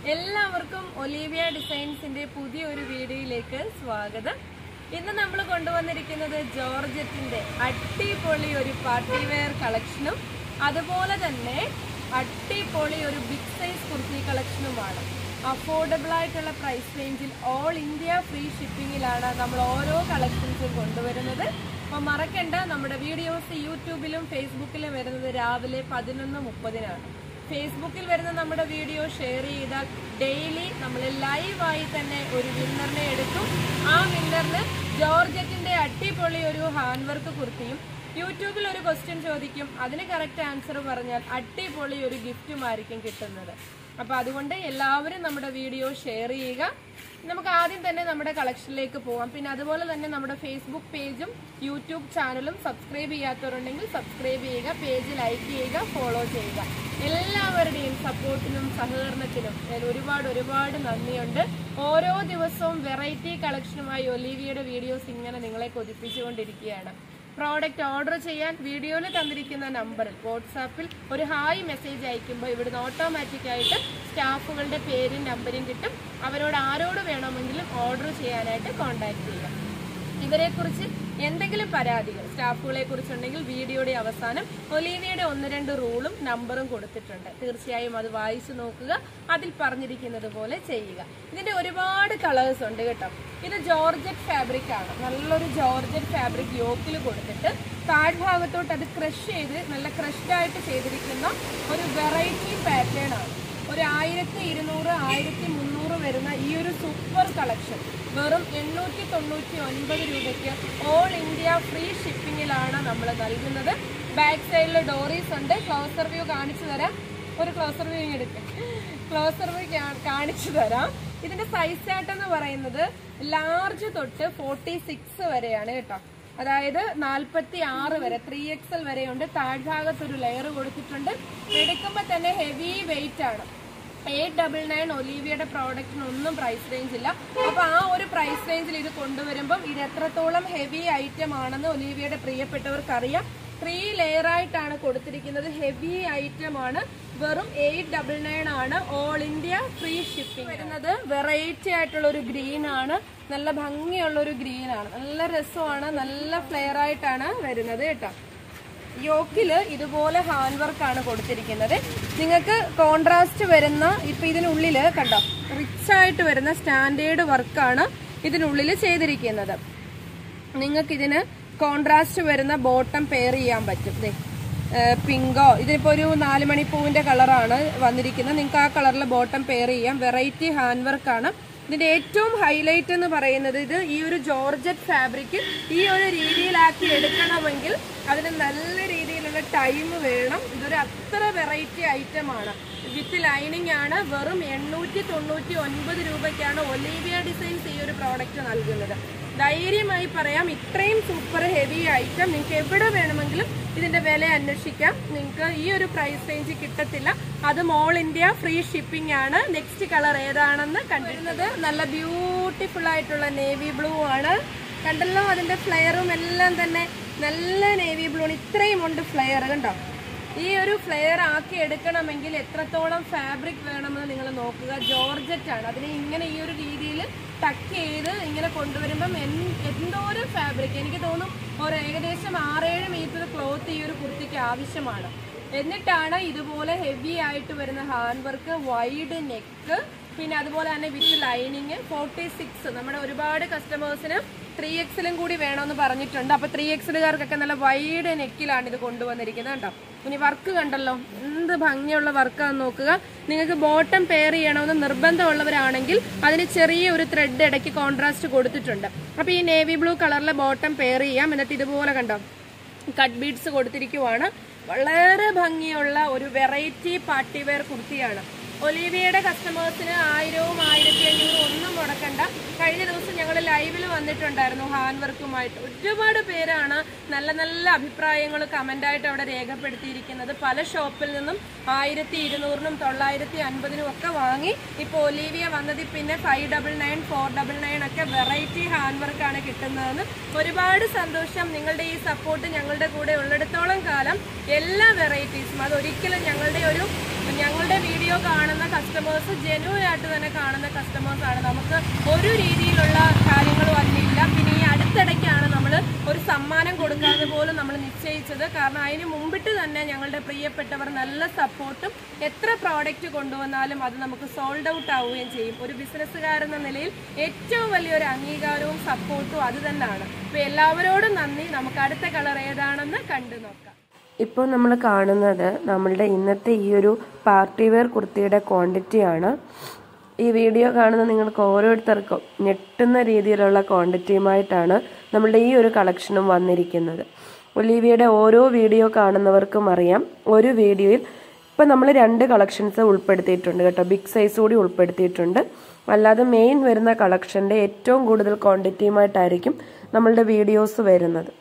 എല്ലാവർക്കും ഒലീവിയ ഡിസൈൻസിന്റെ പുതിയൊരു വീഡിയോയിലേക്ക് സ്വാഗതം ഇന്ന് നമ്മൾ കൊണ്ടുവന്നിരിക്കുന്നത് ജോർജറ്റിന്റെ അടിപൊളി ഒരു പാർട്ടി വെയർ കളക്ഷനും അതുപോലെ തന്നെ അടിപൊളി ഒരു ബിഗ് സൈസ് കുർത്തി കളക്ഷനുമാണ് അഫോർഡബിൾ ആയിട്ടുള്ള പ്രൈസ് റേഞ്ചിൽ ഓൾ ഇന്ത്യ ഫ്രീ ഷിപ്പിങ്ങിലാണ് നമ്മൾ ഓരോ കളക്ഷൻസും കൊണ്ടുവരുന്നത് അപ്പോൾ മറക്കണ്ട നമ്മുടെ വീഡിയോസ് യൂട്യൂബിലും ഫേസ്ബുക്കിലും വരുന്നത് രാവിലെ പതിനൊന്ന് മുപ്പതിനാണ് ഫേസ്ബുക്കിൽ വരുന്ന നമ്മുടെ വീഡിയോ ഷെയർ ചെയ്താൽ ഡെയിലി നമ്മൾ ലൈവായി തന്നെ ഒരു വിന്നറിനെ എടുക്കും ആ വിന്നറിന് ജോർജറ്റിന്റെ അടിപൊളി ഒരു ഹാൻഡ് വർക്ക് കുർത്തിയും യൂട്യൂബിൽ ഒരു ക്വസ്റ്റ്യൻ ചോദിക്കും അതിന് കറക്റ്റ് ആൻസർ പറഞ്ഞാൽ അടിപൊളി ഒരു ഗിഫ്റ്റുമായിരിക്കും കിട്ടുന്നത് അപ്പൊ അതുകൊണ്ട് എല്ലാവരും നമ്മുടെ വീഡിയോ ഷെയർ ചെയ്യുക നമുക്ക് ആദ്യം തന്നെ നമ്മുടെ കളക്ഷനിലേക്ക് പോവാം പിന്നെ അതുപോലെ തന്നെ നമ്മുടെ ഫേസ്ബുക്ക് പേജും യൂട്യൂബ് ചാനലും സബ്സ്ക്രൈബ് ചെയ്യാത്തവരുണ്ടെങ്കിൽ സബ്സ്ക്രൈബ് ചെയ്യുക പേജ് ലൈക്ക് ചെയ്യുക ഫോളോ ചെയ്യുക എല്ലാവരുടെയും സപ്പോർട്ടിനും സഹകരണത്തിനും ഞാൻ ഒരുപാട് ഒരുപാട് നന്ദിയുണ്ട് ഓരോ ദിവസവും വെറൈറ്റി കളക്ഷനുമായി ഒലീവിയുടെ വീഡിയോസ് ഇങ്ങനെ നിങ്ങളെ കൊതിപ്പിച്ചുകൊണ്ടിരിക്കുകയാണ് പ്രോഡക്റ്റ് ഓർഡർ ചെയ്യാൻ വീഡിയോയിൽ തന്നിരിക്കുന്ന നമ്പറിൽ വാട്സാപ്പിൽ ഒരു ഹായ് മെസ്സേജ് അയക്കുമ്പോൾ ഇവിടുന്ന് ഓട്ടോമാറ്റിക് ആയിട്ട് സ്റ്റാഫുകളുടെ പേരും നമ്പരും കിട്ടും അവരോട് ആരോട് വേണമെങ്കിലും ഓർഡർ ചെയ്യാനായിട്ട് കോൺടാക്ട് ചെയ്യാം ഇവരെക്കുറിച്ച് എന്തെങ്കിലും പരാതികൾ സ്റ്റാഫുകളെ കുറിച്ചുണ്ടെങ്കിൽ വീഡിയോയുടെ അവസാനം ഒലീവിയയുടെ ഒന്ന് രണ്ട് റൂളും നമ്പറും കൊടുത്തിട്ടുണ്ട് തീർച്ചയായും അത് വായിച്ചു നോക്കുക അതിൽ പറഞ്ഞിരിക്കുന്നത് പോലെ ചെയ്യുക ഇതിന്റെ ഒരുപാട് കളേഴ്സ് ഉണ്ട് കേട്ടോ ഇത് ജോർജറ്റ് ഫാബ്രിക് ആണ് നല്ലൊരു ജോർജറ്റ് ഫാബ്രിക് യോക്കിൽ കൊടുത്തിട്ട് താഴ്ഭാഗത്തോട്ട് അത് ക്രഷ് ചെയ്ത് നല്ല ക്രഷ്ഡ് ആയിട്ട് ചെയ്തിരിക്കുന്ന ഒരു വെറൈറ്റി പാറ്റേൺ ആണ് ഒരു ആയിരത്തി ഇരുന്നൂറ് ആയിരത്തി മുന്നൂറ് വരുന്ന ഈ ഒരു സൂപ്പർ കളക്ഷൻ വെറും എണ്ണൂറ്റി തൊണ്ണൂറ്റി ഒൻപത് രൂപയ്ക്ക് ഓൾ ഇന്ത്യ ഫ്രീ ഷിപ്പിങ്ങിലാണ് നമ്മൾ നൽകുന്നത് ബാക്ക് സൈഡിൽ ഡോറീസ് ഉണ്ട് ക്ലോസർ വ്യൂ കാണിച്ചു തരാം ഒരു ക്ലോസർ വ്യൂ എടുക്കാം ക്ലോസർ വ്യൂ കാണിച്ചു തരാം ഇതിന്റെ സൈസ് ചാർട്ട് എന്ന് പറയുന്നത് ലാർജ് തൊട്ട് ഫോർട്ടി സിക്സ് വരെയാണ് കേട്ടോ അതായത് നാൽപ്പത്തി ആറ് വരെ ത്രീ എക്സൽ വരെയുണ്ട് താഴ്ഭാഗത്ത് ഒരു ലെയർ കൊടുത്തിട്ടുണ്ട് എടുക്കുമ്പോൾ തന്നെ ഹെവി വെയിറ്റ് ആണ് എയ്റ്റ് ഡബിൾ നയൻ ഒലീവിയുടെ പ്രോഡക്റ്റിന് ഒന്നും പ്രൈസ് റേഞ്ച് ഇല്ല അപ്പൊ ആ ഒരു പ്രൈസ് റേഞ്ചിൽ ഇത് കൊണ്ടുവരുമ്പം ഇത് എത്രത്തോളം ഹെവി ഐറ്റം ആണെന്ന് ഒലീവിയുടെ പ്രിയപ്പെട്ടവർക്ക് അറിയാം ത്രീ ലെയർ ആയിട്ടാണ് കൊടുത്തിരിക്കുന്നത് ഹെവി ഐറ്റം ആണ് വെറും എയ്റ്റ് ഡബിൾ നയൻ ആണ് ഓൾ ഇന്ത്യ ഫ്രീ ഷിപ്പിംഗ് വരുന്നത് വെറൈറ്റി ആയിട്ടുള്ള ഒരു ഗ്രീൻ ആണ് നല്ല ഭംഗിയുള്ള ഒരു ഗ്രീൻ ആണ് നല്ല രസമാണ് നല്ല ഫ്ലെയർ ആയിട്ടാണ് വരുന്നത് കേട്ടോ യോക്കില് ഇതുപോലെ ഹാൻഡ് വർക്ക് ആണ് കൊടുത്തിരിക്കുന്നത് നിങ്ങൾക്ക് കോൺട്രാസ്റ്റ് വരുന്ന ഇപ്പൊ ഇതിനുള്ളില് കണ്ടോ റിച്ച് ആയിട്ട് വരുന്ന സ്റ്റാൻഡേർഡ് വർക്കാണ് ഇതിനുള്ളിൽ ചെയ്തിരിക്കുന്നത് നിങ്ങൾക്ക് ഇതിന് കോൺട്രാസ്റ്റ് വരുന്ന ബോട്ടം പെയർ ചെയ്യാൻ പറ്റും ദേ പിങ്കോ ഇതിപ്പോ ഒരു നാല് മണിപ്പൂവിന്റെ കളറാണ് വന്നിരിക്കുന്നത് നിങ്ങൾക്ക് ആ കളറിലെ ബോട്ടം പെയർ ചെയ്യാം വെറൈറ്റി ഹാൻഡ് വർക്കാണ് ഇതിന്റെ ഏറ്റവും ഹൈലൈറ്റ് എന്ന് പറയുന്നത് ഇത് ഈ ഒരു ജോർജറ്റ് ഫാബ്രിക് ഈ ഒരു രീതിയിലാക്കി എടുക്കണമെങ്കിൽ അതിന് നല്ല രീതിയിലുള്ള ടൈം വേണം ഇതൊരു അത്ര വെറൈറ്റി ഐറ്റം ആണ് വിത്ത് ലൈനിങ് ആണ് വെറും എണ്ണൂറ്റി തൊണ്ണൂറ്റി ഒൻപത് രൂപയ്ക്കാണ് ഒലീവിയ ഡിസൈൻസ് ഈ ഒരു പ്രോഡക്റ്റ് നൽകുന്നത് ധൈര്യമായി പറയാം ഇത്രയും സൂപ്പർ ഹെവി ഐറ്റം നിങ്ങൾക്ക് എവിടെ വേണമെങ്കിലും ഇതിന്റെ വില അന്വേഷിക്കാം നിങ്ങൾക്ക് ഈ ഒരു പ്രൈസ് റേഞ്ച് കിട്ടത്തില്ല അതും ഓൾ ഇന്ത്യ ഫ്രീ ഷിപ്പിംഗ് ആണ് നെക്സ്റ്റ് കളർ ഏതാണെന്ന് കണ്ടിരുന്നത് നല്ല ബ്യൂട്ടിഫുൾ ആയിട്ടുള്ള നേവി ബ്ലൂ ആണ് കണ്ടല്ലോ അതിന്റെ ഫ്ലെയറും എല്ലാം തന്നെ നല്ല നേവി ബ്ലൂ ആണ് ഇത്രയും ഉണ്ട് ഫ്ലെയർ കണ്ടോ ഈ ഒരു ഫ്ലെയർ ആക്കി എടുക്കണമെങ്കിൽ എത്രത്തോളം ഫാബ്രിക് വേണമെന്ന് നിങ്ങൾ നോക്കുക ജോർജറ്റ് ആണ് അതിനെ ഇങ്ങനെ ഈ ഒരു രീതിയിൽ ടക്ക് ചെയ്ത് ഇങ്ങനെ കൊണ്ടുവരുമ്പം എൻ- എന്തോരം ഫാബ്രിക് എനിക്ക് തോന്നും ഒരു ഏകദേശം ആറേഴ് മീറ്റർ ക്ലോത്ത് ഈ ഒരു കുർത്തിക്ക് ആവശ്യമാണ് എന്നിട്ടാണ് ഇതുപോലെ ഹെവി ആയിട്ട് വരുന്ന ഹാൻഡ് വർക്ക് വൈഡ് നെക്ക് പിന്നെ അതുപോലെ തന്നെ വിത്ത് ലൈനിങ് ഫോർട്ടി സിക്സ് നമ്മുടെ ഒരുപാട് കസ്റ്റമേഴ്സിന് ത്രീ എക്സിലും കൂടി വേണമെന്ന് പറഞ്ഞിട്ടുണ്ട് അപ്പൊ ത്രീ എക്സിലുകാർക്കൊക്കെ നല്ല വൈഡ് നെക്കിലാണ് ഇത് കൊണ്ടുവന്നിരിക്കുന്നത് കേട്ടോ ഇനി വർക്ക് കണ്ടല്ലോ എന്ത് ഭംഗിയുള്ള വർക്കാന്ന് നോക്കുക നിങ്ങൾക്ക് ബോട്ടം പെയർ ചെയ്യണമെന്ന് നിർബന്ധമുള്ളവരാണെങ്കിൽ അതിന് ചെറിയ ഒരു ത്രെഡ് ഇടയ്ക്ക് കോൺട്രാസ്റ്റ് കൊടുത്തിട്ടുണ്ട് അപ്പൊ ഈ നേവി ബ്ലൂ കളറിലെ ബോട്ടം പെയർ ചെയ്യാം എന്നിട്ട് ഇതുപോലെ കണ്ടോ കട്ട് ബീഡ്സ് കൊടുത്തിരിക്കുവാണ് വളരെ ഭംഗിയുള്ള ഒരു വെറൈറ്റി പാർട്ടി വെയർ കുർത്തിയാണ് ഒലീവിയയുടെ കസ്റ്റമേഴ്സിന് ആയിരവും ആയിരത്തി അഞ്ഞൂറും ഒന്നും മുടക്കണ്ട കഴിഞ്ഞ ദിവസം ഞങ്ങൾ ലൈവിൽ വന്നിട്ടുണ്ടായിരുന്നു ഹാൻഡ് വർക്കുമായിട്ട് ഒരുപാട് പേരാണ് നല്ല നല്ല അഭിപ്രായങ്ങൾ കമൻ്റായിട്ട് അവിടെ രേഖപ്പെടുത്തിയിരിക്കുന്നത് പല ഷോപ്പിൽ നിന്നും ആയിരത്തി ഇരുന്നൂറിനും തൊള്ളായിരത്തി അൻപതിനും ഒക്കെ വാങ്ങി ഇപ്പോൾ ഒലീവിയ വന്നതിൽ പിന്നെ five double nine four double nine ഒക്കെ വെറൈറ്റി ഹാൻഡ് വർക്കാണ് കിട്ടുന്നതെന്ന് ഒരുപാട് സന്തോഷം നിങ്ങളുടെ ഈ സപ്പോർട്ട് ഞങ്ങളുടെ കൂടെ ഉള്ളിടത്തോളം കാലം എല്ലാ വെറൈറ്റീസും അതൊരിക്കലും ഞങ്ങളുടെ ഒരു ഞങ്ങളുടെ വീഡിയോ കാണുന്ന കാണുന്ന കസ്റ്റമേഴ്സ് ജെനുവൻ ആയിട്ട് തന്നെ കാണുന്ന കസ്റ്റമേഴ്സ് ആണ് നമുക്ക് ഒരു രീതിയിലുള്ള കാര്യങ്ങളും അതിലില്ല പിന്നെ ഈ അടുത്തിടയ്ക്കാണ് നമ്മൾ ഒരു സമ്മാനം കൊടുക്കാതെ പോലും നമ്മൾ നിശ്ചയിച്ചത് കാരണം അതിന് മുമ്പിട്ട് തന്നെ ഞങ്ങളുടെ പ്രിയപ്പെട്ടവർ നല്ല സപ്പോർട്ടും എത്ര പ്രോഡക്റ്റ് കൊണ്ടുവന്നാലും അത് നമുക്ക് സോൾഡ് ഔട്ട് ആവുകയും ചെയ്യും ഒരു ബിസിനസ്സുകാരെന്ന നിലയിൽ ഏറ്റവും വലിയൊരു അംഗീകാരവും സപ്പോർട്ടും അത് തന്നെയാണ് അപ്പൊ എല്ലാവരോടും നന്ദി നമുക്ക് അടുത്ത കളർ ഏതാണെന്ന് കണ്ടു നോക്കാം ഇപ്പോൾ നമ്മൾ കാണുന്നത് നമ്മളുടെ ഇന്നത്തെ ഈ ഒരു പാർട്ടി വെയർ കുർത്തിയുടെ ക്വാണ്ടിറ്റിയാണ് ഈ വീഡിയോ കാണുന്ന നിങ്ങൾക്ക് ഓരോരുത്തർക്കും ഞെട്ടുന്ന രീതിയിലുള്ള ക്വാണ്ടിറ്റിയുമായിട്ടാണ് നമ്മളുടെ ഈ ഒരു കളക്ഷനും വന്നിരിക്കുന്നത് ഒലീവിയുടെ ഓരോ വീഡിയോ കാണുന്നവർക്കും അറിയാം ഒരു വീഡിയോയിൽ ഇപ്പം നമ്മൾ രണ്ട് കളക്ഷൻസ് ഉൾപ്പെടുത്തിയിട്ടുണ്ട് കേട്ടോ ബിഗ് സൈസ് കൂടി ഉൾപ്പെടുത്തിയിട്ടുണ്ട് അല്ലാതെ മെയിൻ വരുന്ന കളക്ഷൻ്റെ ഏറ്റവും കൂടുതൽ ക്വാണ്ടിറ്റിയുമായിട്ടായിരിക്കും നമ്മളുടെ വീഡിയോസ് വരുന്നത്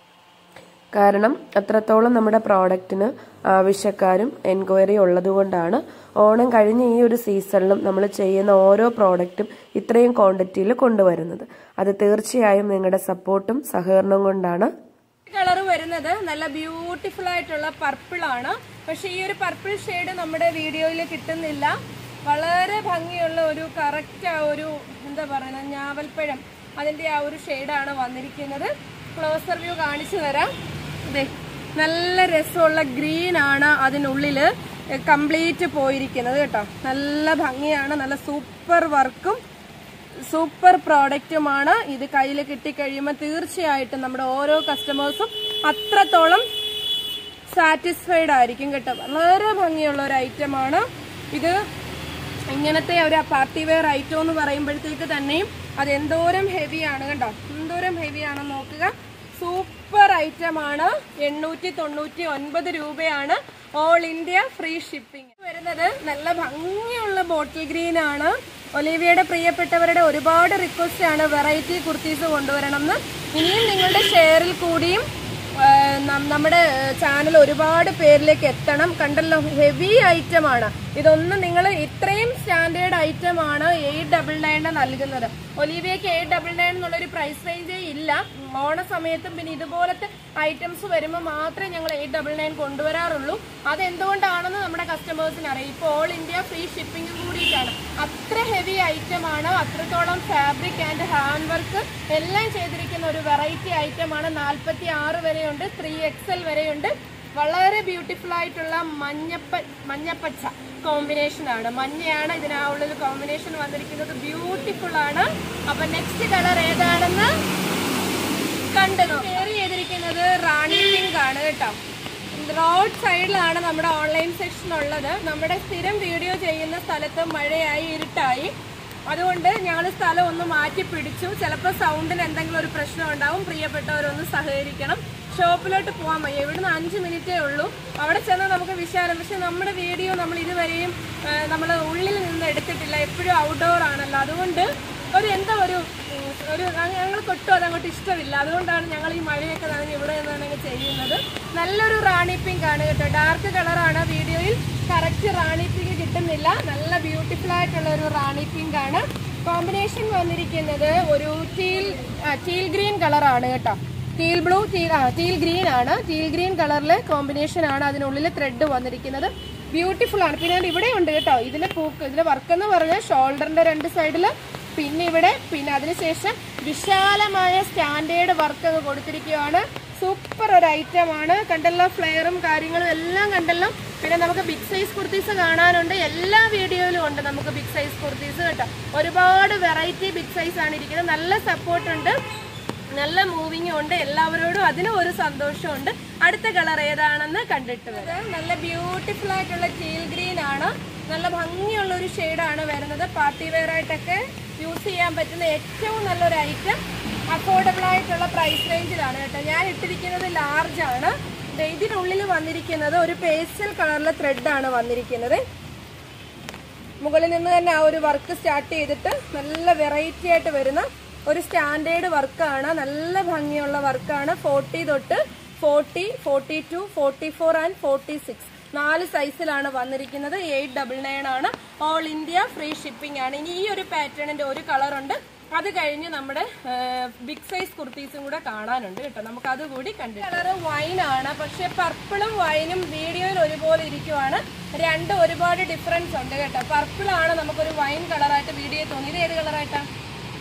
കാരണം അത്രത്തോളം നമ്മുടെ പ്രോഡക്റ്റിന് ആവശ്യക്കാരും എൻക്വയറി ഉള്ളതുകൊണ്ടാണ് ഓണം കഴിഞ്ഞ ഈ ഒരു സീസണിലും നമ്മൾ ചെയ്യുന്ന ഓരോ പ്രോഡക്റ്റും ഇത്രയും ക്വാണ്ടിറ്റിയിൽ കൊണ്ടുവരുന്നത് അത് തീർച്ചയായും നിങ്ങളുടെ സപ്പോർട്ടും സഹകരണവും കൊണ്ടാണ് കളർ വരുന്നത് നല്ല ബ്യൂട്ടിഫുൾ ആയിട്ടുള്ള പർപ്പിൾ ആണ് പക്ഷെ ഈ ഒരു പർപ്പിൾ ഷെയ്ഡ് നമ്മുടെ വീഡിയോയിൽ കിട്ടുന്നില്ല വളരെ ഭംഗിയുള്ള ഒരു കറക്റ്റ് ആ ഒരു എന്താ പറയുന്നത് ഞാവൽപ്പഴം അതിന്റെ ആ ഒരു ഷെയ്ഡാണ് വന്നിരിക്കുന്നത് ക്ലോസർ വ്യൂ കാണിച്ചു തരാം ദേ നല്ല രസമുള്ള ഗ്രീൻ ആണ് അതിനുള്ളില് കംപ്ലീറ്റ് പോയിരിക്കുന്നത് കേട്ടോ നല്ല ഭംഗിയാണ് നല്ല സൂപ്പർ വർക്കും സൂപ്പർ പ്രോഡക്റ്റുമാണ് ഇത് കയ്യിൽ കിട്ടിക്കഴിയുമ്പോൾ തീർച്ചയായിട്ടും നമ്മുടെ ഓരോ കസ്റ്റമേഴ്സും അത്രത്തോളം സാറ്റിസ്ഫൈഡ് ആയിരിക്കും കേട്ടോ വളരെ ഭംഗിയുള്ള ഒരു ഐറ്റമാണ് ഇത് ഇങ്ങനത്തെ ഒരു പാർട്ടി വെയർ ഐറ്റം എന്ന് പറയുമ്പോഴത്തേക്ക് തന്നെയും അത് എന്തോരം ഹെവിയാണ് കേട്ടോ എന്തോരം ഹെവിയാണെന്ന് നോക്കുക സൂപ്പർ ഐറ്റമാണ് എണ്ണൂറ്റി തൊണ്ണൂറ്റി ഒൻപത് രൂപയാണ് ഓൾ ഇന്ത്യ ഫ്രീ ഷിപ്പിംഗ് വരുന്നത് നല്ല ഭംഗിയുള്ള ബോട്ടിൽ ഗ്രീൻ ആണ് ഒലീവിയയുടെ പ്രിയപ്പെട്ടവരുടെ ഒരുപാട് റിക്വസ്റ്റ് ആണ് വെറൈറ്റി കുർത്തീസ് കൊണ്ടുവരണം എന്ന് ഇനിയും നിങ്ങളുടെ ഷെയറിൽ കൂടിയും ആ, നം- നമ്മുടെ ചാനൽ ഒരുപാട് പേരിലേക്ക് എത്തണം കണ്ടല്ലോ ഹെവി ഐറ്റം ആണ് ഇതൊന്നും നിങ്ങൾ ഇത്രയും സ്റ്റാൻഡേർഡ് ഐറ്റം ആണ് എയ്റ്റ് ഡബിൾ നയൻ നൽകുന്നത് ഒലീവിയക്ക് എയ്റ്റ് ഡബിൾ നയൻ എന്നുള്ളൊരു പ്രൈസ് റേഞ്ചേ ഇല്ല ഓണ സമയത്തും പിന്നെ ഇതുപോലത്തെ ഐറ്റംസ് വരുമ്പോൾ മാത്രമേ ഞങ്ങൾ എയ്റ്റ് ഡബിൾ നയൻ കൊണ്ടുവരാറുള്ളൂ അതെന്തുകൊണ്ടാണെന്ന് നമ്മുടെ കസ്റ്റമേഴ്സിന് അറിയാം ഇപ്പോൾ ഓൾ ഇന്ത്യ ഫ്രീ ഷിപ്പിംഗും കൂടിയിട്ടാണ് അത്ര ഹെവി ഐറ്റം ആണ് അത്രത്തോളം ഫാബ്രിക് ആൻഡ് ഹാൻഡ് വർക്ക് എല്ലാം ചെയ്തിരിക്കുന്ന ഒരു വെറൈറ്റി ഐറ്റം ആണ് നാൽപ്പത്തി ആറ് വരെയുണ്ട് ത്രീ എക്സൽ വരെയുണ്ട് വളരെ ബ്യൂട്ടിഫുൾ ആയിട്ടുള്ള മഞ്ഞപ്പ മഞ്ഞപ്പച്ച കോമ്പിനേഷൻ ആണ് മഞ്ഞയാണ് ഇതിനുള്ള കോമ്പിനേഷൻ വന്നിരിക്കുന്നത് ബ്യൂട്ടിഫുൾ ആണ് അപ്പൊ നെക്സ്റ്റ് കളർ ഏതാണെന്ന് കണ്ടു ഷെയർ ചെയ്തിരിക്കുന്നത് റാണി പിങ്ക് ആണ് കേട്ടോ റോഡ് സൈഡിലാണ് നമ്മുടെ ഓൺലൈൻ സെക്ഷൻ ഉള്ളത് നമ്മുടെ സ്ഥിരം വീഡിയോ ചെയ്യുന്ന സ്ഥലത്ത് മഴയായി ഇരുട്ടായി അതുകൊണ്ട് ഞങ്ങൾ സ്ഥലം ഒന്ന് മാറ്റി പിടിച്ചു ചിലപ്പോൾ സൗണ്ടിന് എന്തെങ്കിലും ഒരു പ്രശ്നം ഉണ്ടാവും പ്രിയപ്പെട്ടവരൊന്ന് സഹകരിക്കണം ഷോപ്പിലോട്ട് പോകാൻ വയ്യ ഇവിടുന്ന് അഞ്ച് മിനിറ്റേ ഉള്ളൂ അവിടെ ചെന്നാൽ നമുക്ക് വിശാലം പക്ഷെ നമ്മുടെ വീഡിയോ നമ്മൾ ഇതുവരെയും നമ്മൾ ഉള്ളിൽ നിന്ന് എടുത്തിട്ടില്ല എപ്പോഴും ഔട്ട്ഡോർ ആണല്ലോ അതുകൊണ്ട് ഒരു എന്താ ഒരു ഉം, ഒരു ഞങ്ങൾക്ക് ഒട്ടും അതങ്ങോട്ട് ഇഷ്ടമില്ല അതുകൊണ്ടാണ് ഞങ്ങൾ ഈ മഴയൊക്കെ നനഞ്ഞ് ഇവിടെ നിന്നാണ് അങ്ങ് ചെയ്യുന്നത് നല്ലൊരു റാണി പിങ്ക് ആണ് കേട്ടോ ഡാർക്ക് കളറാണ് വീഡിയോയിൽ കറക്റ്റ് റാണി പിങ്ക് കിട്ടുന്നില്ല നല്ല ബ്യൂട്ടിഫുൾ ആയിട്ടുള്ള ഒരു റാണി പിങ്ക് ആണ് കോമ്പിനേഷൻ വന്നിരിക്കുന്നത് ഒരു ടീൽ ടീൽ ഗ്രീൻ കളറാണ് കേട്ടോ ടീൽ ബ്ലൂ ടീൽ ആ ടീൽ ഗ്രീൻ ആണ് ടീൽ ഗ്രീൻ കളറിലെ കോമ്പിനേഷൻ ആണ് അതിനുള്ളിൽ ത്രെഡ് വന്നിരിക്കുന്നത് ബ്യൂട്ടിഫുൾ ആണ് പിന്നെ ദാണ്ട് ഇവിടെ ഉണ്ട് കേട്ടോ ഇതിന്റെ പൂക്ക് ഇതിന്റെ വർക്ക് എന്ന് പറഞ്ഞാൽ ഷോൾഡറിന്റെ രണ്ട് സൈഡില് പിന്നെ ഇവിടെ പിന്നെ അതിനുശേഷം വിശാലമായ സ്റ്റാൻഡേർഡ് വർക്ക് അങ്ങ് കൊടുത്തിരിക്കുകയാണ് സൂപ്പർ ഒരു ഐറ്റം ആണ് കണ്ടല്ലോ ഫ്ലെയറും കാര്യങ്ങളും എല്ലാം കണ്ടല്ലോ പിന്നെ നമുക്ക് ബിഗ് സൈസ് കുർത്തീസ് കാണാനുണ്ട് എല്ലാ വീഡിയോയിലും ഉണ്ട് നമുക്ക് ബിഗ് സൈസ് കുർത്തീസ് കേട്ടോ ഒരുപാട് വെറൈറ്റി ബിഗ് സൈസ് ആണ് ഇരിക്കുന്നത് നല്ല സപ്പോർട്ട് ഉണ്ട് നല്ല മൂവിങ്ങും ഉണ്ട് എല്ലാവരോടും അതിനും ഒരു സന്തോഷമുണ്ട് അടുത്ത കളർ ഏതാണെന്ന് കണ്ടിട്ട് വരാം നല്ല ബ്യൂട്ടിഫുൾ ആയിട്ടുള്ള ടീൽ ഗ്രീൻ ആണ് നല്ല ഭംഗിയുള്ള ഒരു ഷെയ്ഡാണ് വരുന്നത് പാർട്ടി വെയർ ആയിട്ടൊക്കെ യൂസ് ചെയ്യാൻ പറ്റുന്ന ഏറ്റവും നല്ലൊരു ഐറ്റം അഫോർഡബിൾ ആയിട്ടുള്ള പ്രൈസ് റേഞ്ചിലാണ് കേട്ടോ ഞാൻ ഇട്ടിരിക്കുന്നത് ലാർജ് ആണ് ദേ ഇതിനുള്ളിൽ വന്നിരിക്കുന്നത് ഒരു പേസ്റ്റൽ കളറിലെ ത്രെഡാണ് വന്നിരിക്കുന്നത് മുകളിൽ നിന്ന് തന്നെ ആ ഒരു വർക്ക് സ്റ്റാർട്ട് ചെയ്തിട്ട് നല്ല വെറൈറ്റി ആയിട്ട് വരുന്ന ഒരു സ്റ്റാൻഡേർഡ് വർക്കാണ് നല്ല ഭംഗിയുള്ള വർക്കാണ് ഫോർട്ടി തൊട്ട് forty forty two forty four and forty six നാല് സൈസിലാണ് വന്നിരിക്കുന്നത് എയ്റ്റ് ഡബിൾ നയൻ ആണ് ഓൾ ഇന്ത്യ ഫ്രീ ഷിപ്പിംഗ് ആണ് ഇനി ഈ ഒരു പാറ്റേണിന്റെ ഒരു കളർ ഉണ്ട് അത് കഴിഞ്ഞ് നമ്മുടെ ബിഗ് സൈസ് കുർത്തീസും കൂടെ കാണാനുണ്ട് കേട്ടോ നമുക്ക് അതുകൂടി കണ്ടു കളറ് വൈൻ ആണ് പക്ഷെ പർപ്പിളും വൈനും വീഡിയോയിൽ ഒരുപോലെ ഇരിക്കുവാണ് രണ്ടും ഒരുപാട് ഡിഫറൻസ് ഉണ്ട് കേട്ടോ പർപ്പിൾ ആണ് നമുക്കൊരു വൈൻ കളറായിട്ട് വീഡിയോയിൽ തോന്നി ഇത് ഏത് കളറായിട്ടാണ്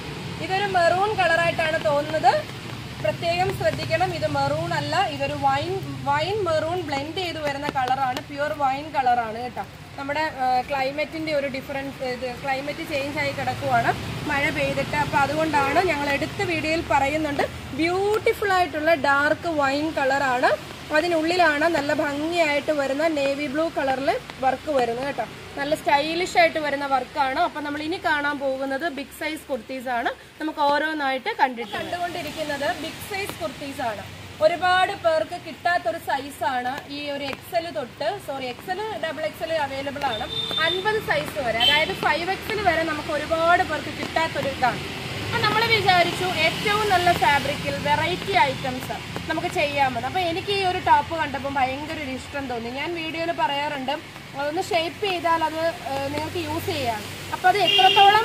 ഇതൊരു മെറൂൺ കളറായിട്ടാണ് തോന്നുന്നത് പ്രത്യേകം ശ്രദ്ധിക്കണം ഇത് മെറൂൺ അല്ല ഇതൊരു വൈൻ വൈൻ മെറൂൺ ബ്ലെൻഡ് ചെയ്ത് വരുന്ന കളറാണ് പ്യുവർ വൈൻ കളറാണ് കേട്ടോ നമ്മുടെ ക്ലൈമറ്റിന്റെ ഒരു ഡിഫറൻസ് ഇത് ക്ലൈമറ്റ് ചേഞ്ച് ആയി കിടക്കുവാണ് മഴ പെയ്തിട്ട് അപ്പോൾ അതുകൊണ്ടാണ് ഞങ്ങൾ എടുത്ത വീഡിയോയിൽ പറയുന്നുണ്ട് ബ്യൂട്ടിഫുൾ ആയിട്ടുള്ള ഡാർക്ക് വൈൻ കളറാണ് അതിനുള്ളിലാണ് നല്ല ഭംഗിയായിട്ട് വരുന്ന നേവി ബ്ലൂ കളറിൽ വർക്ക് വരുന്നത് കേട്ടോ നല്ല സ്റ്റൈലിഷ് ആയിട്ട് വരുന്ന വർക്കാണ് അപ്പൊ നമ്മൾ ഇനി കാണാൻ പോകുന്നത് ബിഗ് സൈസ് കുർത്തീസ് ആണ് നമുക്ക് ഓരോന്നായിട്ട് കണ്ടിട്ട് കണ്ടുകൊണ്ടിരിക്കുന്നത് ബിഗ് സൈസ് കുർത്തീസ് ആണ് ഒരുപാട് പേർക്ക് കിട്ടാത്തൊരു സൈസാണ് ഈ ഒരു എക്സൽ തൊട്ട് sorry XL double XL available ആണ് അൻപത് സൈസ് വരെ അതായത് ഫൈവ് എക്സൽ വരെ നമുക്ക് ഒരുപാട് പേർക്ക് കിട്ടാത്തൊരു ഇതാണ് അപ്പൊ നമ്മൾ വിചാരിച്ചു ഏറ്റവും നല്ല ഫാബ്രിക്കിൽ വെറൈറ്റി ഐറ്റംസ് നമുക്ക് ചെയ്യാമെന്ന് അപ്പൊ എനിക്ക് ഈ ഒരു ടോപ്പ് കണ്ടപ്പോൾ ഭയങ്കര ഒരു ഇഷ്ടം തോന്നി ഞാൻ വീഡിയോയിൽ പറയാറുണ്ട് അതൊന്ന് ഷേപ്പ് ചെയ്താൽ അത് ഏഹ്, നിങ്ങൾക്ക് യൂസ് ചെയ്യാം അപ്പൊ അത് എത്രത്തോളം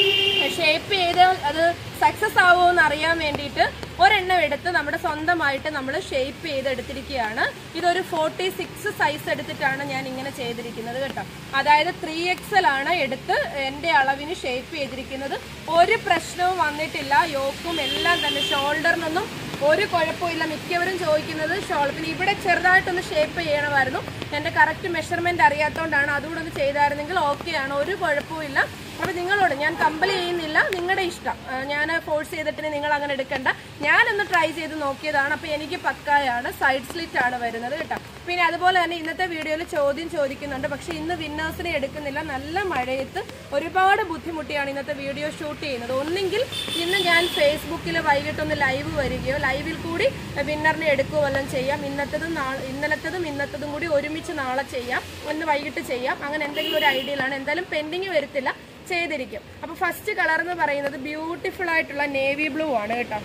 ഷേപ്പ് ചെയ്താൽ അത് സക്സസ് ആവുമോ അറിയാൻ വേണ്ടിയിട്ട് ഒരെണ്ണം എടുത്ത് നമ്മുടെ സ്വന്തമായിട്ട് നമ്മൾ ഷേപ്പ് ചെയ്ത് എടുത്തിരിക്കുകയാണ് ഇതൊരു ഫോർട്ടി സിക്സ് സൈസ് എടുത്തിട്ടാണ് ഞാൻ ഇങ്ങനെ ചെയ്തിരിക്കുന്നത് കേട്ടോ അതായത് ത്രീ എക്സൽ ആണ് എടുത്ത് എൻ്റെ അളവിന് ഷേപ്പ് ചെയ്തിരിക്കുന്നത് ഒരു പ്രശ്നവും വന്നിട്ടില്ല യോക്കും എല്ലാം തന്നെ ഷോൾഡറിനൊന്നും ഒരു കുഴപ്പമില്ല മിക്കവരും ചോദിക്കുന്നത് ഷോൾ പിന്നെ ഇവിടെ ചെറുതായിട്ടൊന്ന് ഷേപ്പ് ചെയ്യണമായിരുന്നു എൻ്റെ കറക്റ്റ് മെഷർമെന്റ് അറിയാത്തതുകൊണ്ടാണ് അതുകൂടെ ഒന്ന് ചെയ്തായിരുന്നെങ്കിൽ ഓക്കെയാണ് ഒരു കുഴപ്പമില്ല അപ്പൊ നിങ്ങളോട് ഞാൻ കമ്പൽ ചെയ്യുന്നില്ല നിങ്ങളുടെ ഇഷ്ടം ഞാൻ ഫോഴ്സ് ചെയ്തിട്ട് നിങ്ങൾ അങ്ങനെ എടുക്കണ്ട ഞാനൊന്ന് ട്രൈ ചെയ്ത് നോക്കിയതാണ് അപ്പൊ എനിക്ക് പക്കായാണ് സൈഡ് സ്ലിറ്റ് ആണ് വരുന്നത് കേട്ടോ പിന്നെ അതുപോലെ തന്നെ ഇന്നത്തെ വീഡിയോയിൽ ചോദ്യം ചോദിക്കുന്നുണ്ട് പക്ഷെ ഇന്ന് വിന്നേഴ്സിനെ എടുക്കുന്നില്ല നല്ല മഴയത്ത് ഒരുപാട് ബുദ്ധിമുട്ടിയാണ് ഇന്നത്തെ വീഡിയോ ഷൂട്ട് ചെയ്യുന്നത് ഒന്നെങ്കിൽ ഇന്ന് ഞാൻ ഫേസ്ബുക്കിൽ വൈകിട്ടൊന്ന് ലൈവ് വരികയോ ലൈവിൽ കൂടി വിന്നറിനെ എടുക്കുകയോ വല്ലതും ചെയ്യാം ഇന്നത്തതും നാളെ ഇന്നലത്തതും ഇന്നത്തതും കൂടി ഒരുമിച്ച് നാളെ ചെയ്യാം ഒന്ന് വൈകിട്ട് ചെയ്യാം അങ്ങനെ എന്തെങ്കിലും ഒരു ഐഡിയയിലാണ് എന്തായാലും പെൻഡിങ് വരത്തില്ല ചെയ്തിരിക്കും അപ്പൊ ഫസ്റ്റ് കളർ എന്ന് പറയുന്നത് ബ്യൂട്ടിഫുൾ ആയിട്ടുള്ള നേവി ബ്ലൂ ആണ് കേട്ടോ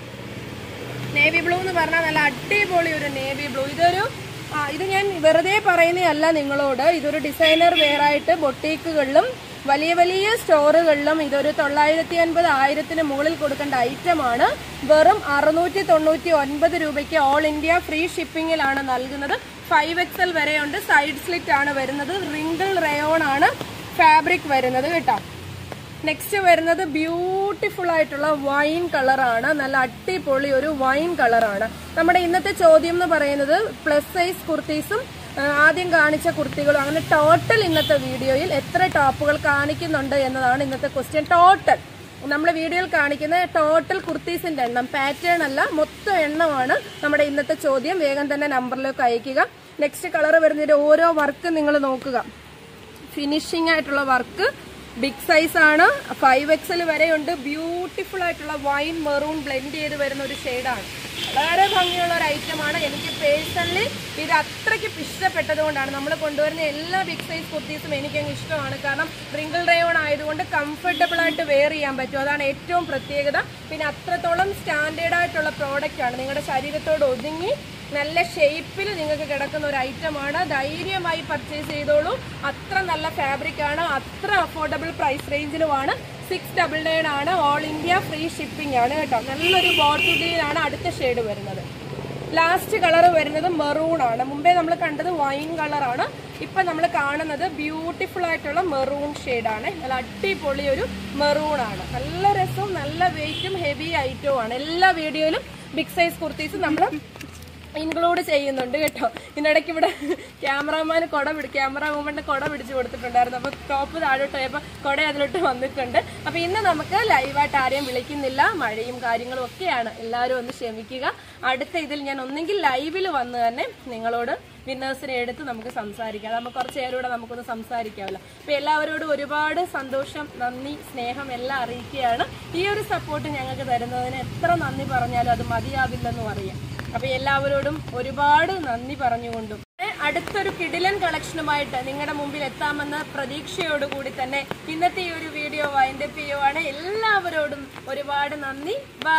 നേവി ബ്ലൂ എന്ന് പറഞ്ഞാൽ നല്ല അടിപൊളി ഒരു നേവി ബ്ലൂ ഇതൊരു ആ ഇത് ഞാൻ വെറുതെ പറയുന്നതല്ല നിങ്ങളോട് ഇതൊരു ഡിസൈനർ വെയർ ആയിട്ട് ബൊട്ടീക്കുകളിലും വലിയ വലിയ സ്റ്റോറുകളിലും ഇതൊരു തൊള്ളായിരത്തി അൻപത് ആയിരത്തിന് മുകളിൽ കൊടുക്കേണ്ട ഐറ്റമാണ് വെറും അറുന്നൂറ്റി തൊണ്ണൂറ്റി ഒൻപത് രൂപയ്ക്ക് ഓൾ ഇന്ത്യ ഫ്രീ ഷിപ്പിങ്ങിലാണ് നൽകുന്നത് ഫൈവ് എക്സൽ വരെയുണ്ട് സൈഡ് സ്ലിറ്റ് ആണ് വരുന്നത് റിങ്കിൾ റയോൺ ആണ് ഫാബ്രിക് വരുന്നത് കേട്ടോ നെക്സ്റ്റ് വരുന്നത് ബ്യൂട്ടിഫുൾ ആയിട്ടുള്ള വൈൻ കളറാണ് നല്ല അടിപൊളി ഒരു വൈൻ കളറാണ് നമ്മുടെ ഇന്നത്തെ ചോദ്യം എന്ന് പറയുന്നത് പ്ലസ് സൈസ് കുർത്തീസും ആ, ആദ്യം കാണിച്ച കുർത്തികളും അങ്ങനെ ടോട്ടൽ ഇന്നത്തെ വീഡിയോയിൽ എത്ര ടോപ്പുകൾ കാണിക്കുന്നുണ്ട് എന്നതാണ് ഇന്നത്തെ ക്വസ്റ്റ്യൻ ടോട്ടൽ നമ്മൾ വീഡിയോയിൽ കാണിക്കുന്ന ടോട്ടൽ കുർത്തീസിന്റെ എണ്ണം പാറ്റേൺ അല്ല മൊത്തം എണ്ണമാണ് നമ്മുടെ ഇന്നത്തെ ചോദ്യം വേഗം തന്നെ നമ്പറിലേക്ക് അയക്കുക നെക്സ്റ്റ് കളർ വരുന്നതിന്റെ ഓരോ വർക്ക് നിങ്ങൾ നോക്കുക ഫിനിഷിംഗ് ആയിട്ടുള്ള വർക്ക് ബിഗ് സൈസ് ആണ് ഫൈവ് എക്സൽ വരെയുണ്ട് ബ്യൂട്ടിഫുൾ ആയിട്ടുള്ള വൈൻ മെറൂൺ ബ്ലെൻഡ് ചെയ്ത് വരുന്ന ഒരു ഷെയ്ഡാണ് വളരെ ഭംഗിയുള്ള ഒരു ഐറ്റമാണ് എനിക്ക് പേഴ്സണലി ഇത് അത്രയ്ക്ക് ഇഷ്ടപ്പെട്ടത് കൊണ്ടാണ് നമ്മൾ കൊണ്ടുവരുന്ന എല്ലാ ബിഗ് സൈസ് കുർത്തീസും എനിക്കങ്ങ് ഇഷ്ടമാണ് കാരണം റിങ്കിൾ റയോൺ ആയതുകൊണ്ട് കംഫർട്ടബിൾ ആയിട്ട് വെയർ ചെയ്യാൻ പറ്റും അതാണ് ഏറ്റവും പ്രത്യേകത പിന്നെ അത്രത്തോളം സ്റ്റാൻഡേർഡ് ആയിട്ടുള്ള പ്രോഡക്റ്റ് ആണ് നിങ്ങളുടെ ശരീരത്തോട് ഒതുങ്ങി നല്ല ഷേപ്പിൽ നിങ്ങൾക്ക് കിടക്കുന്ന ഒരു ഐറ്റമാണ് ധൈര്യമായി പർച്ചേസ് ചെയ്തോളൂ അത്ര നല്ല ഫാബ്രിക് ആണ് അത്ര അഫോർഡബിൾ പ്രൈസ് റേഞ്ചിലുമാണ് സിക്സ് ഡബിൾ നയൻ ആണ് ഓൾ ഇന്ത്യ ഫ്രീ ഷിപ്പിംഗ് ആണ് കേട്ടോ നല്ലൊരു ബോട്ടിൽ ഗ്രീനാണ് അടുത്ത ഷെയ്ഡ് വരുന്നത് ലാസ്റ്റ് കളർ വരുന്നത് മെറൂൺ ആണ് മുമ്പേ നമ്മൾ കണ്ടത് വൈൻ കളറാണ് ഇപ്പൊ നമ്മൾ കാണുന്നത് ബ്യൂട്ടിഫുൾ ആയിട്ടുള്ള മെറൂൺ ആണ് നല്ല അടിപൊളി ഒരു മെറൂൺ ആണ് നല്ല രസവും നല്ല വെയിറ്റും ഹെവി ഐറ്റവും ആണ് എല്ലാ വീഡിയോയിലും ബിഗ് സൈസ് കുർത്തീസ് നമ്മൾ ഇൻക്ലൂഡ് ചെയ്യുന്നുണ്ട് കേട്ടോ ഇതിനിടയ്ക്ക് ഇവിടെ ക്യാമറാമാൻ കൊട പിടി ക്യാമറ വുമന്റെ കൊട പിടിച്ചു കൊടുത്തിട്ടുണ്ടായിരുന്നു അപ്പൊ ടോപ്പ് താഴോട്ട് പോയപ്പോൾ കൊട അതിലോട്ട് വന്നിട്ടുണ്ട് അപ്പൊ ഇന്ന് നമുക്ക് ലൈവായിട്ട് ആരെയും വിളിക്കുന്നില്ല മഴയും കാര്യങ്ങളും ഒക്കെയാണ് എല്ലാവരും ഒന്ന് ക്ഷമിക്കുക അടുത്ത ഇതിൽ ഞാൻ ഒന്നെങ്കിൽ ലൈവിൽ വന്ന് തന്നെ നിങ്ങളോട് വിന്നേഴ്സിനെ എടുത്ത് നമുക്ക് സംസാരിക്കാം നമുക്ക് കുറച്ച് നേരം നമുക്കൊന്ന് സംസാരിക്കാമല്ലോ അപ്പൊ എല്ലാവരോടും ഒരുപാട് സന്തോഷം നന്ദി സ്നേഹം എല്ലാം അറിയിക്കുകയാണ് ഈ ഒരു സപ്പോർട്ട് ഞങ്ങൾക്ക് തരുന്നതിന് എത്ര നന്ദി പറഞ്ഞാലും അത് മതിയാവില്ലെന്ന് പറയാം അപ്പൊ എല്ലാവരോടും ഒരുപാട് നന്ദി പറഞ്ഞുകൊണ്ടും ഏ, അടുത്തൊരു കിടിലൻ കളക്ഷനുമായിട്ട് നിങ്ങളുടെ മുമ്പിൽ എത്താമെന്ന പ്രതീക്ഷയോടുകൂടി തന്നെ ഇന്നത്തെ ഈ ഒരു വീഡിയോ വൈൻഡപ്പ് ചെയ്യുവാണ് എല്ലാവരോടും ഒരുപാട് നന്ദി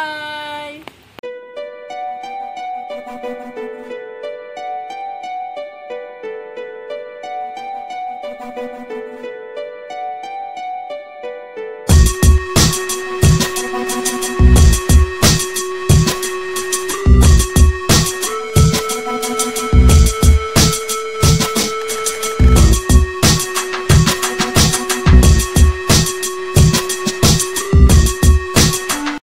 ബൈ Thank you.